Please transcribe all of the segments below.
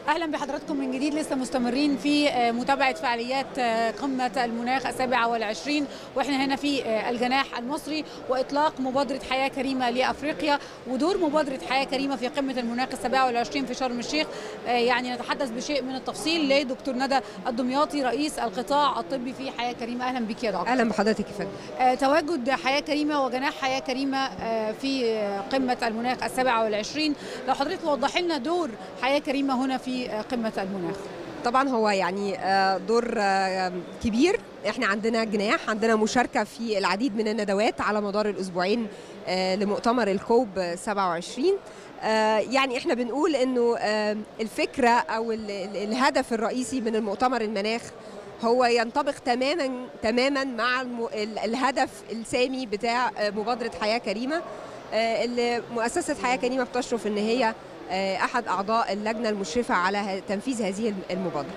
اهلا بحضراتكم من جديد لسه مستمرين في آه، متابعه فعاليات آه، قمه المناخ السابعه والعشرين واحنا هنا في آه، الجناح المصري واطلاق مبادره حياه كريمه لافريقيا ودور مبادره حياه كريمه في قمه المناخ السابعه والعشرين في شرم الشيخ آه، يعني نتحدث بشيء من التفصيل لدكتور ندى الدمياطي رئيس القطاع الطبي في حياه كريمه اهلا بك يا دكتور اهلا بحضرتك يا فندم آه، تواجد حياة كريمة وجناح حياة كريمة آه، في آه، قمة المناخ السابعة والعشرين لو حضرتك توضحي لنا دور حياة كريمة هنا في آه، قمة المناخ طبعا هو يعني آه، دور آه، كبير احنا عندنا جناح عندنا مشاركه في العديد من الندوات على مدار الاسبوعين آه، لمؤتمر الكوب 27 آه، يعني احنا بنقول انه آه، الفكره او ال- ال- الهدف الرئيسي من المؤتمر المناخ هو ينطبق تماما تماما مع الم- ال- الهدف السامي بتاع آه، مبادره حياه كريمه آه، اللي مؤسسه حياه كريمه بتشرف ان هي آه، احد اعضاء اللجنه المشرفه على ه- تنفيذ هذه الم- المبادره.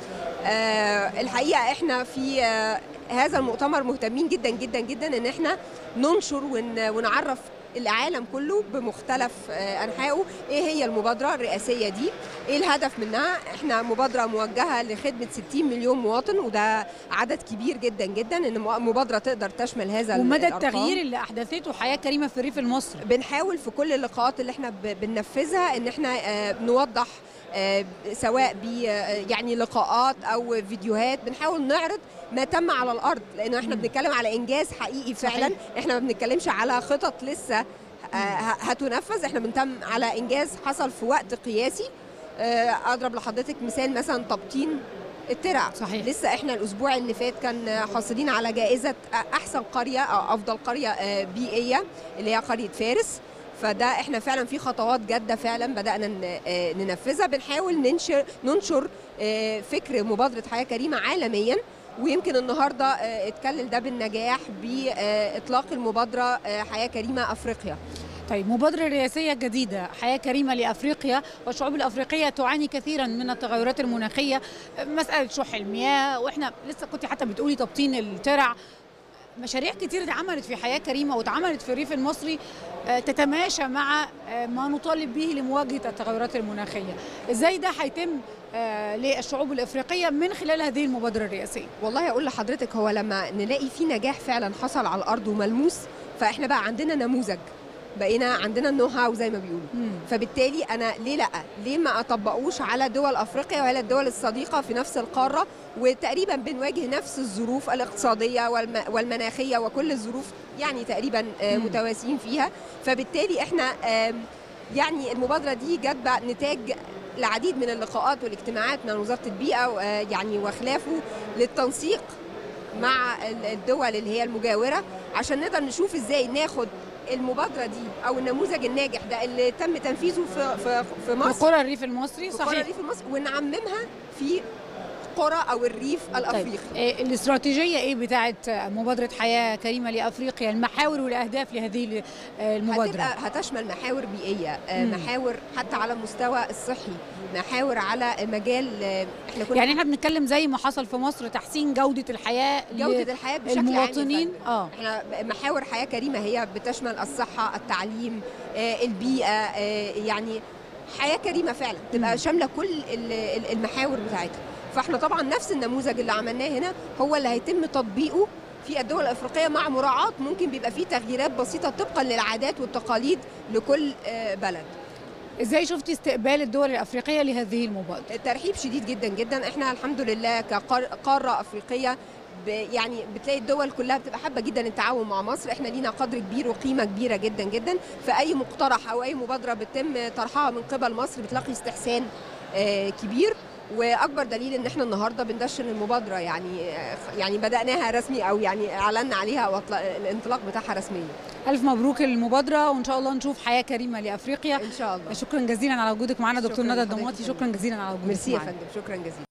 آه، الحقيقه احنا في آه، هذا المؤتمر مهتمين جدا جدا جدا ان احنا ننشر ون- ونعرف العالم كله بمختلف آه، انحائه ايه هي المبادره الرئاسيه دي ايه الهدف منها احنا مبادره موجهه لخدمه 60 مليون مواطن وده عدد كبير جدا جدا ان م- مبادره تقدر تشمل هذا ومدى الأرقام. التغيير اللي أحدثته حياة كريمة في الريف المصري بنحاول في كل اللقاءات اللي احنا ب- بننفذها ان احنا آه، نوضح آه، سواء ب يعني لقاءات او فيديوهات بنحاول نعرض ما تم على الارض لانه احنا مم. بنتكلم على انجاز حقيقي فعلا صحيح. احنا ما بنتكلمش على خطط لسه آه، ه- هتنفذ احنا بنتم على انجاز حصل في وقت قياسي آه، اضرب لحضرتك مثال مثلا تبطين الترع صحيح. لسه احنا الاسبوع اللي فات كان حاصلين على جائزه احسن قريه او افضل قريه آه، بيئيه اللي هي قريه فارس فده احنا فعلا في خطوات جاده فعلا بدانا ن- آه، ننفذها بنحاول ننشر ننشر آه، فكر مبادره حياه كريمه عالميا ويمكن النهارده آه، اتكلل ده بالنجاح باطلاق المبادره آه، حياه كريمه افريقيا طيب مبادرة رئاسية جديدة حياة كريمة لأفريقيا والشعوب الأفريقية تعاني كثيرا من التغيرات المناخية مسألة شح المياه وإحنا لسه كنت حتى بتقولي تبطين الترع مشاريع كتير اتعملت في حياة كريمة واتعملت في الريف المصري آه، تتماشى مع آه، ما نطالب به لمواجهة التغيرات المناخية ازاي ده هيتم آه، للشعوب الأفريقية من خلال هذه المبادرة الرئاسية والله اقول لحضرتك هو لما نلاقي في نجاح فعلا حصل على الارض وملموس فاحنا بقى عندنا نموذج بقينا عندنا النو هاو زي ما بيقولوا مم. فبالتالي انا ليه لا ليه ما اطبقوش على دول افريقيا وهي الدول الصديقه في نفس القاره وتقريبا بنواجه نفس الظروف الاقتصاديه والم- والمناخيه وكل الظروف يعني تقريبا آه، مم. متواسين فيها فبالتالي احنا آم، يعني المبادره دي جت بقى نتاج العديد من اللقاءات والاجتماعات مع وزاره البيئه و- آه، يعني وخلافه للتنسيق مع ال- الدول اللي هي المجاوره عشان نقدر نشوف ازاي ناخد المبادره دي او النموذج الناجح ده اللي تم تنفيذه في في في في مصر قرى الريف المصري في قرى صحيح الريف المصري ونعممها في قرى او الريف الافريقي آه، الاستراتيجية ايه بتاعت آه، مبادرة حياة كريمة لأفريقيا المحاور والأهداف لهذه ال- آه، المبادرة هتبقى هتشمل محاور بيئيه آه، مم. محاور حتى على المستوى الصحي محاور على مجال آه، احنا كنا يعني احنا بنتكلم زي ما حصل في مصر تحسين جودة الحياة جوده الحياه بشكل عام يا للمواطنين فندم. اه احنا محاور حياه كريمه هي بتشمل الصحه التعليم آه، البيئه آه، يعني حياه كريمه فعلا مم. تبقى شامله كل ال- ال- المحاور بتاعتها فاحنا طبعا نفس النموذج اللي عملناه هنا هو اللي هيتم تطبيقه في الدول الافريقيه مع مراعاه ممكن بيبقى فيه تغييرات بسيطه طبقا للعادات والتقاليد لكل آه، بلد ازاي شفتي استقبال الدول الأفريقية لهذه المبادرة ترحيب شديد جدا جدا احنا الحمد لله كقاره افريقيه ب- يعني بتلاقي الدول كلها بتبقى حابه جدا التعاون مع مصر احنا لينا قدر كبير وقيمه كبيره جدا جدا فاي مقترح او اي مبادره بتتم طرحها من قبل مصر بتلاقي استحسان آه، كبير واكبر دليل ان احنا النهارده بننشر المبادره يعني آه، يعني بداناها رسمي او يعني اعلنا عليها او أطلق- الانطلاق بتاعها رسميا ألف مبروك المبادرة وإن شاء الله نشوف حياة كريمة لأفريقيا ان شاء الله شكرا جزيلا على وجودك معنا دكتور شكراً ندى لحضرتك الدموطي يا فندم. شكرا جزيلا على وجودك ميرسي يا معنا. فندم شكرا جزيلا